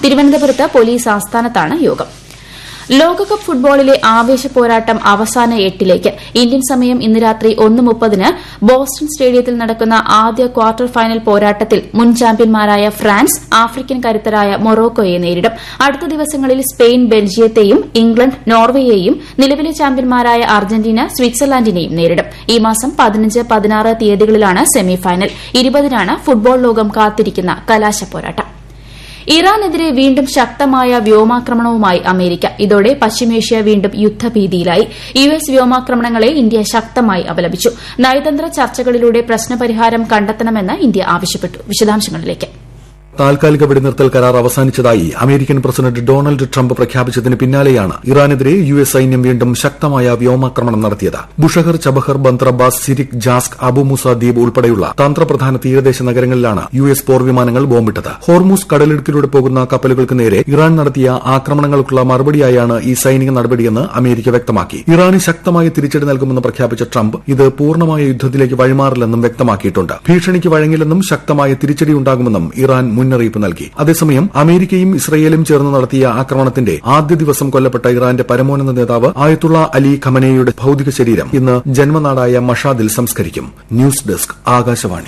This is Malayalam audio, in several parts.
തിരുവനന്തപുരത്ത് പോലീസ് ആസ്ഥാനത്താണ് യോഗം ലോകകപ്പ് ഫുട്ബോളിലെ ആവേശ പോരാട്ടം അവസാന എട്ടിലേക്ക് ഇന്ത്യൻ സമയം ഇന്ന് രാത്രി ഒന്ന് മുപ്പതിന് ബോസ്റ്റൺ സ്റ്റേഡിയത്തിൽ നടക്കുന്ന ആദ്യ ക്വാർട്ടർ ഫൈനൽ പോരാട്ടത്തിൽ മുൻ ചാമ്പ്യന്മാരായ ഫ്രാൻസ് ആഫ്രിക്കൻ കരുത്തരായ മൊറോക്കോയെ നേരിടും അടുത്ത ദിവസങ്ങളിൽ സ്പെയിൻ ബെൽജിയത്തെയും ഇംഗ്ലണ്ട് നോർവേയെയും നിലവിലെ ചാമ്പ്യന്മാരായ അർജന്റീന സ്വിറ്റ്സർലാൻഡിനെയും നേരിടും ഈ മാസം പതിനഞ്ച് പതിനാറ് തീയതികളിലാണ് സെമിഫൈനൽ ഇരുപതിനാണ് ഫുട്ബോൾ ലോകം കാത്തിരിക്കുന്ന കലാശ പോരാട്ടം ഇറാനെതിരെ വീണ്ടും ശക്തമായ വ്യോമാക്രമണവുമായി അമേരിക്ക ഇതോടെ പശ്ചിമേഷ്യ വീണ്ടും യുദ്ധഭീതിയിലായി യു എസ് വ്യോമാക്രമണങ്ങളെ ഇന്ത്യ ശക്തമായി അപലപിച്ചു നയതന്ത്ര ചർച്ചകളിലൂടെ പ്രശ്നപരിഹാരം കണ്ടെത്തണമെന്ന് ഇന്ത്യ ആവശ്യപ്പെട്ടു വിശദാംശങ്ങളിലേക്ക് താൽക്കാലിക വെടിനിർത്തൽ കരാർ അവസാനിച്ചതായി അമേരിക്കൻ പ്രസിഡന്റ് ഡൊണാൾഡ് ട്രംപ് പ്രഖ്യാപിച്ചതിന് പിന്നാലെയാണ് ഇറാനെതിരെ യു എസ് സൈന്യം വീണ്ടും ശക്തമായ വ്യോമാക്രമണം നടത്തിയത് ബുഷഹർ ചബഹർ ബന്ത്രബാസ് സിരിക് ജാസ്ക് അബുമുസ ദ്വീപ് ഉൾപ്പെടെയുള്ള തന്ത്രപ്രധാന തീരദേശ നഗരങ്ങളിലാണ് യു എസ് പോർവിമാനങ്ങൾ ബോംബിട്ടത് ഹോർമൂസ് കടലിടുക്കിലൂടെ പോകുന്ന കപ്പലുകൾക്ക് നേരെ ഇറാൻ നടത്തിയ ആക്രമണങ്ങൾക്കുള്ള മറുപടിയായാണ് ഈ സൈനിക നടപടിയെന്ന് അമേരിക്ക വ്യക്തമാക്കി ഇറാന് ശക്തമായ തിരിച്ചടി നൽകുമെന്ന് പ്രഖ്യാപിച്ച ട്രംപ് ഇത് പൂർണ്ണമായ യുദ്ധത്തിലേക്ക് വഴിമാറില്ലെന്നും വ്യക്തമാക്കിയിട്ടുണ്ട് ഭീഷണിക്ക് വഴങ്ങില്ലെന്നും ശക്തമായ തിരിച്ചടിയുണ്ടാകുമെന്നും ഇറാൻ മുന്നറിയിപ്പ് നൽകി അതേസമയം അമേരിക്കയും ഇസ്രയേലും ചേർന്ന് നടത്തിയ ആക്രമണത്തിന്റെ ആദ്യ ദിവസം കൊല്ലപ്പെട്ട ഇറാന്റെ പരമോന്നത നേതാവ് ആയത്തുള്ള അലി ഖമനയുടെ ഭൌതിക ശരീരം ഇന്ന് ജന്മനാടായ മഷാദിൽ സംസ്കരിക്കും news desk Akashvani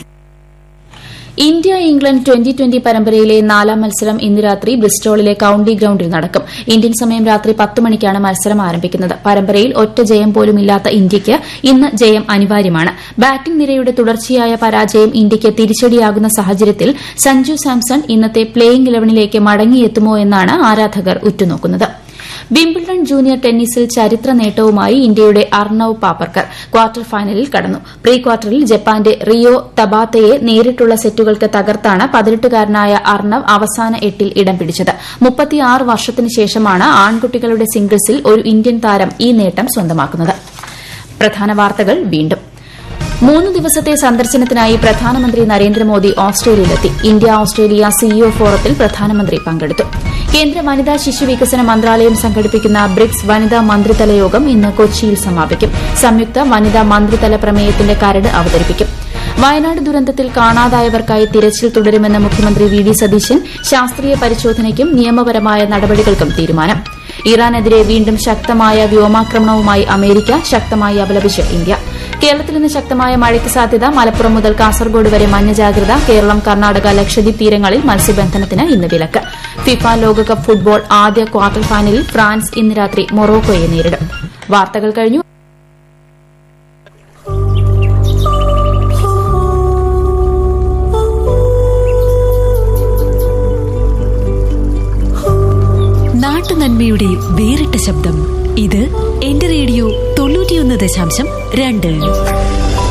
India England twenty twenty പരമ്പരയിലെ നാലാം മത്സരം ഇന്ന് രാത്രി ബ്രിസ്റ്റോളിലെ കൌണ്ടി ഗ്രൌണ്ടിൽ നടക്കും ഇന്ത്യൻ സമയം രാത്രി പത്ത് മണിക്കാണ് മത്സരം ആരംഭിക്കുന്നത് പരമ്പരയിൽ ഒറ്റ ജയം പോലുമില്ലാത്ത ഇന്ത്യയ്ക്ക് ഇന്ന് ജയം അനിവാര്യമാണ് ബാറ്റിംഗ് നിരയുടെ തുടർച്ചയായ പരാജയം ഇന്ത്യയ്ക്ക് തിരിച്ചടിയാകുന്ന സാഹചര്യത്തിൽ സഞ്ജു സാംസൺ ഇന്നത്തെ പ്ലേയിംഗ് ഇലവനിലേക്ക് മടങ്ങിയെത്തുമോ എന്നാണ് ആരാധകർ ഉറ്റുനോക്കുന്നത് വിംബിൾഡൺ ജൂനിയർ ടെന്നീസിൽ ചരിത്ര നേട്ടവുമായി ഇന്ത്യയുടെ അർണവ് പാപ്പർക്കർ ക്വാർട്ടർ ഫൈനലിൽ കടന്നു പ്രീ ക്വാർട്ടറിൽ ജപ്പാന്റെ റിയോ തബാത്തയെ നേരിട്ടുള്ള സെറ്റുകൾക്ക് തകർത്താണ് പതിനെട്ടുകാരനായ അർണവ് അവസാന എട്ടിൽ ഇടം പിടിച്ചത് മുപ്പത്തിയാറ് വർഷത്തിന് ശേഷമാണ് ആൺകുട്ടികളുടെ സിംഗിൾസിൽ ഒരു ഇന്ത്യൻ താരം ഈ നേട്ടം സ്വന്തമാക്കുന്നത് പ്രധാന വാർത്തകൾ വീണ്ടും മൂന്ന് ദിവസത്തെ സന്ദർശനത്തിനായി പ്രധാനമന്ത്രി നരേന്ദ്രമോദി ഓസ്ട്രേലിയയിലെത്തി ഇന്ത്യ ഓസ്ട്രേലിയ സിഇഒ ഫോറത്തിൽ പ്രധാനമന്ത്രി പങ്കെടുത്തു കേന്ദ്ര വനിതാ ശിശു വികസന മന്ത്രാലയം സംഘടിപ്പിക്കുന്ന ബ്രിക്സ് വനിതാ മന്ത്രിതല യോഗം ഇന്ന് കൊച്ചിയിൽ സമാപിക്കും സംയുക്ത വനിതാ മന്ത്രിതല പ്രമേയത്തിന്റെ കരട് അവതരിപ്പിക്കും വയനാട് ദുരന്തത്തിൽ കാണാതായവർക്കായി തിരച്ചിൽ തുടരുമെന്ന മുഖ്യമന്ത്രി വി ഡി സതീശൻ ശാസ്ത്രീയ പരിശോധനയ്ക്കും നിയമപരമായ നടപടികൾക്കും തീരുമാനം ഇറാനെതിരെ വീണ്ടും ശക്തമായ വ്യോമാക്രമണവുമായി അമേരിക്ക ശക്തമായി അപലപിച്ച് ഇന്ത്യ കേരളത്തിൽ ഇന്ന് ശക്തമായ മഴയ്ക്ക് സാധ്യത മലപ്പുറം മുതൽ കാസർഗോഡ് വരെ മഞ്ഞ ജാഗ്രത കേരളം കർണാടക ലക്ഷദ്വീപ് തീരങ്ങളിൽ മത്സ്യബന്ധനത്തിന് ഇന്ന് വിലക്ക് ഫിഫ ലോകകപ്പ് ഫുട്ബോൾ ആദ്യ ക്വാർട്ടർ ഫൈനലിൽ ഫ്രാൻസ് ഇന്ന് രാത്രി മൊറോക്കോയെ നേരിടും വാർത്തകൾ കഴിഞ്ഞു നാട്ടുനന്മയുടെ വേറിട്ട ശബ്ദം ഇത് എന്റെ റേഡിയോ തൊണ്ണൂറ്റിയൊന്ന് ദശാംശം രണ്ട്